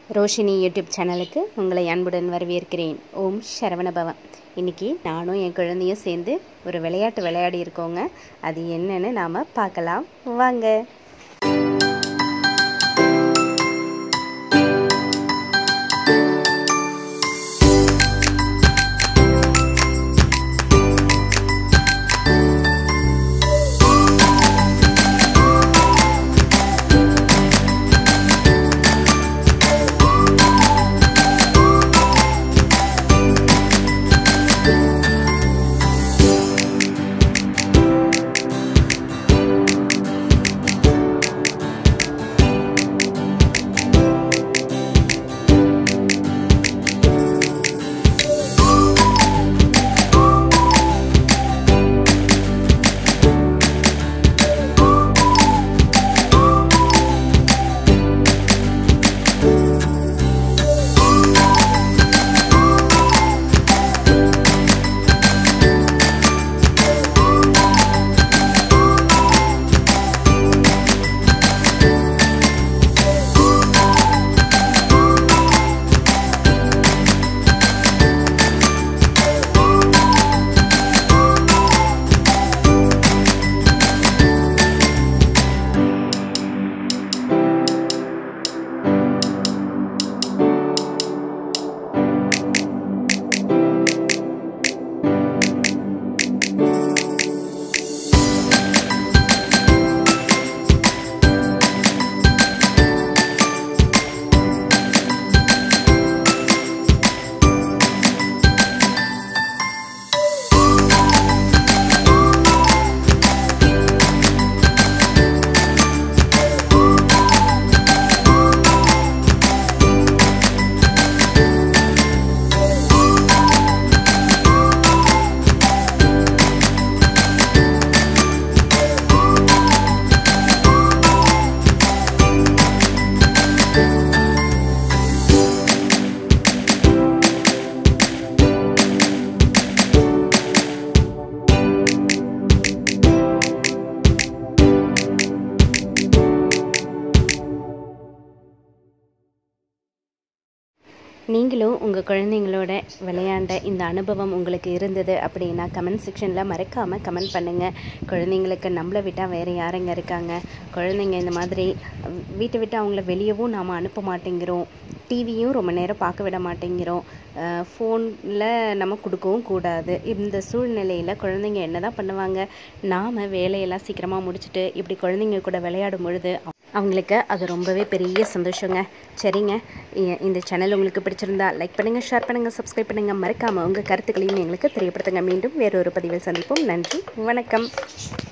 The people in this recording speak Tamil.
ரோஷினி யூடியூப் சேனலுக்கு உங்களை அன்புடன் வரவேற்கிறேன் ஓம் சரவணபவன் இன்றைக்கி நானும் என் குழந்தையும் சேர்ந்து ஒரு விளையாட்டு விளையாடி இருக்கோங்க அது என்னன்னு நாம் பார்க்கலாம் வாங்க நீங்களும் உங்கள் குழந்தைங்களோட விளையாண்ட இந்த அனுபவம் உங்களுக்கு இருந்தது அப்படின்னா கமெண்ட் செக்ஷனில் மறக்காமல் கமெண்ட் பண்ணுங்கள் குழந்தைங்களுக்கு நம்மளை விட்டால் வேறு யாருங்க இருக்காங்க குழந்தைங்க இந்த மாதிரி வீட்டை விட்டு அவங்கள வெளியவும் நாம் அனுப்ப மாட்டேங்கிறோம் டிவியும் ரொம்ப நேரம் பார்க்க விட மாட்டேங்கிறோம் ஃபோனில் நம்ம கொடுக்கவும் கூடாது இந்த சூழ்நிலையில் குழந்தைங்க என்ன தான் பண்ணுவாங்க நாம் வேலையெல்லாம் சீக்கிரமாக முடிச்சுட்டு இப்படி குழந்தைங்க கூட விளையாடும் பொழுது அவங்களுக்கு அது ரொம்பவே பெரிய சந்தோஷங்க சரிங்க இந்த சேனல் உங்களுக்கு பிடிச்சிருந்தா லைக் பண்ணுங்கள் ஷேர் பண்ணுங்கள் சப்ஸ்கிரைப் பண்ணுங்கள் மறக்காமல் உங்கள் கருத்துக்களையும் எங்களுக்கு தெரியப்படுத்துங்க மீண்டும் வேறொரு பதிவில் சந்திப்போம் நன்றி வணக்கம்